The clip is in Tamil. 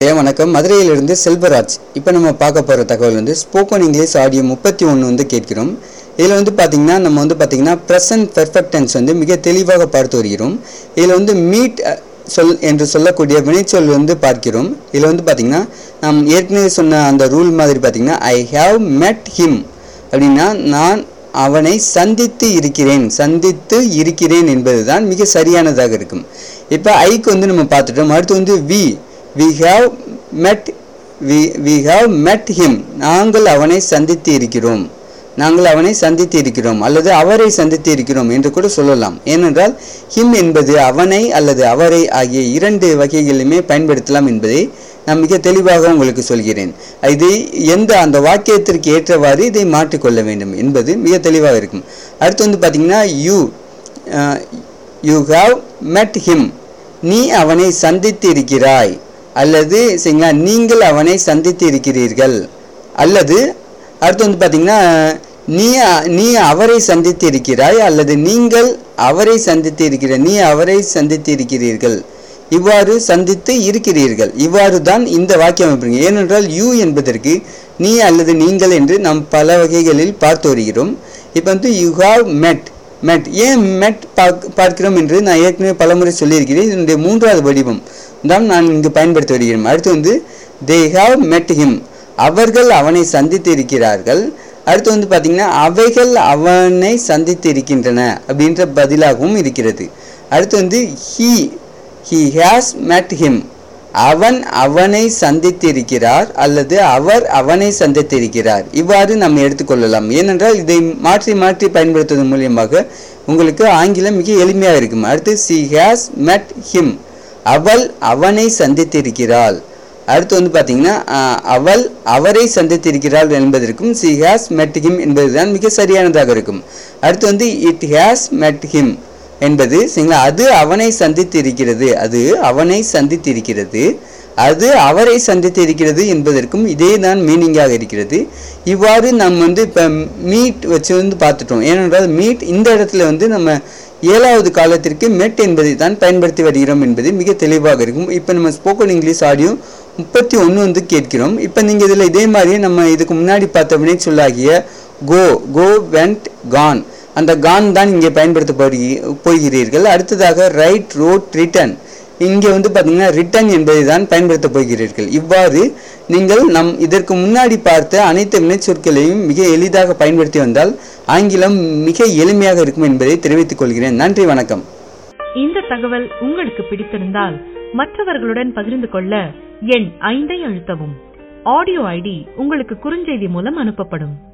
ஐயா வணக்கம் மதுரையிலிருந்து செல்வராஜ் இப்போ நம்ம பார்க்க போகிற தகவல் வந்து ஸ்போக்கன் இங்கிலீஷ் ஆடியோ முப்பத்தி ஒன்று வந்து கேட்கிறோம் இதில் வந்து பார்த்திங்கன்னா நம்ம வந்து பார்த்திங்கன்னா ப்ரெசன்ட் பெர்ஃபெக்ட் டென்ஸ் வந்து மிக தெளிவாக பார்த்து வருகிறோம் இதில் வந்து மீட் சொல் என்று சொல்லக்கூடிய வினைச்சொல் வந்து பார்க்கிறோம் இதில் வந்து பார்த்திங்கன்னா நாம் ஏற்கனவே சொன்ன அந்த ரூல் மாதிரி பார்த்திங்கன்னா ஐ ஹாவ் met him அப்படின்னா நான் அவனை சந்தித்து இருக்கிறேன் சந்தித்து இருக்கிறேன் என்பதுதான் மிக சரியானதாக இருக்கும் இப்போ ஐக்கு வந்து நம்ம பார்த்துட்டோம் அடுத்து வந்து we we have met we we have met him நாங்கள் அவனை சந்தித்து இருக்கிறோம் நாங்கள் அவனை சந்தித்து இருக்கிறோம் அல்லது அவரை சந்தித்து இருக்கிறோம் என்று கூட சொல்லலாம் ஏனென்றால் ஹிம் என்பது அவனை அல்லது அவரை ஆகிய இரண்டு வகைகளிலுமே பயன்படுத்தலாம் என்பதை நான் மிக தெளிவாக உங்களுக்கு சொல்கிறேன் இது எந்த அந்த வாக்கியத்திற்கு ஏற்றவாறு இதை மாற்றிக்கொள்ள வேண்டும் என்பது மிக தெளிவாக இருக்கும் அடுத்து வந்து பார்த்தீங்கன்னா you you have met him நீ அவனை சந்தித்து இருக்கிறாய் அல்லது சரிங்களா நீங்கள் அவனை சந்தித்து இருக்கிறீர்கள் அல்லது அடுத்து வந்து பார்த்தீங்கன்னா நீ நீ அவரை சந்தித்து இருக்கிறாய் அல்லது நீங்கள் அவரை சந்தித்து இருக்கிற நீ அவரை சந்தித்து இருக்கிறீர்கள் இவ்வாறு சந்தித்து இருக்கிறீர்கள் இவ்வாறு தான் இந்த வாக்கியம் அமைப்புங்க ஏனென்றால் யூ என்பதற்கு நீ அல்லது நீங்கள் என்று நாம் பல வகைகளில் பார்த்து வருகிறோம் இப்போ வந்து யூ ஹாவ் met met ஏன் met பார்க்க பார்க்கிறோம் என்று நான் ஏற்கனவே பலமுறை சொல்லியிருக்கிறேன் இதனுடைய மூன்றாவது வடிவம் தான் நான் இங்கு பயன்படுத்தி வருகிறேன் அடுத்து வந்து தே ஹாவ் met him அவர்கள் அவனை சந்தித்து இருக்கிறார்கள் அடுத்து வந்து பார்த்தீங்கன்னா அவைகள் அவனை சந்தித்து இருக்கின்றன அப்படின்ற பதிலாகவும் இருக்கிறது அடுத்து வந்து he he has met him அவன் அவனை சந்தித்திருக்கிறார் அல்லது அவர் அவனை சந்தித்திருக்கிறார் இவ்வாறு நம்ம எடுத்துக்கொள்ளலாம் ஏனென்றால் இதை மாற்றி மாற்றி பயன்படுத்துவதன் மூலியமாக உங்களுக்கு ஆங்கிலம் மிக எளிமையாக இருக்கும் அடுத்து சி ஹேஸ் met him அவள் அவனை சந்தித்திருக்கிறாள் அடுத்து வந்து பார்த்தீங்கன்னா அஹ், அவள் அவரை சந்தித்திருக்கிறாள் என்பதற்கும் சி ஹேஸ் met him என்பதுதான் மிக சரியானதாக இருக்கும் அடுத்து வந்து இட் ஹேஸ் met him என்பது சரிங்களா அது அவனை சந்தித்து இருக்கிறது அது அவனை சந்தித்து இருக்கிறது அது அவரை சந்தித்து இருக்கிறது என்பதற்கும் இதே தான் மீனிங்காக இருக்கிறது இவ்வாறு நாம் வந்து இப்போ மீட் வச்சு வந்து பார்த்துட்டோம் ஏனென்றால் மீட் இந்த இடத்துல வந்து நம்ம ஏழாவது காலத்திற்கு மெட் என்பதை தான் பயன்படுத்தி வருகிறோம் என்பது மிக தெளிவாக இருக்கும் இப்போ நம்ம ஸ்போக்கன் இங்கிலீஷ் ஆடியோ முப்பத்தி ஒன்று வந்து கேட்கிறோம் இப்போ நீங்கள் இதில் இதே மாதிரியே நம்ம இதுக்கு முன்னாடி பார்த்த வினை சொல்லாகிய கோ கோ வெண்ட் கான் அந்த கான் தான் இங்கே பயன்படுத்த போகிறீ- போகிறீர்கள் அடுத்ததாக ரைட் ரோட் ரிட்டன் இங்கே வந்து பார்த்தீங்கன்னா ரிட்டன் என்பதை தான் பயன்படுத்த போகிறீர்கள் இவ்வாறு நீங்கள் நம் இதற்கு முன்னாடி பார்த்த அனைத்து வினைச்சொற்களையும் மிக எளிதாக பயன்படுத்தி வந்தால் ஆங்கிலம் மிக எளிமையாக இருக்கும் என்பதை தெரிவித்துக் கொள்கிறேன் நன்றி வணக்கம் இந்த தகவல் உங்களுக்கு பிடித்திருந்தால் மற்றவர்களுடன் பகிர்ந்து கொள்ள எண் ஐந்தை அழுத்தவும் ஆடியோ ஐடி உங்களுக்கு குறுஞ்செய்தி மூலம் அனுப்பப்படும்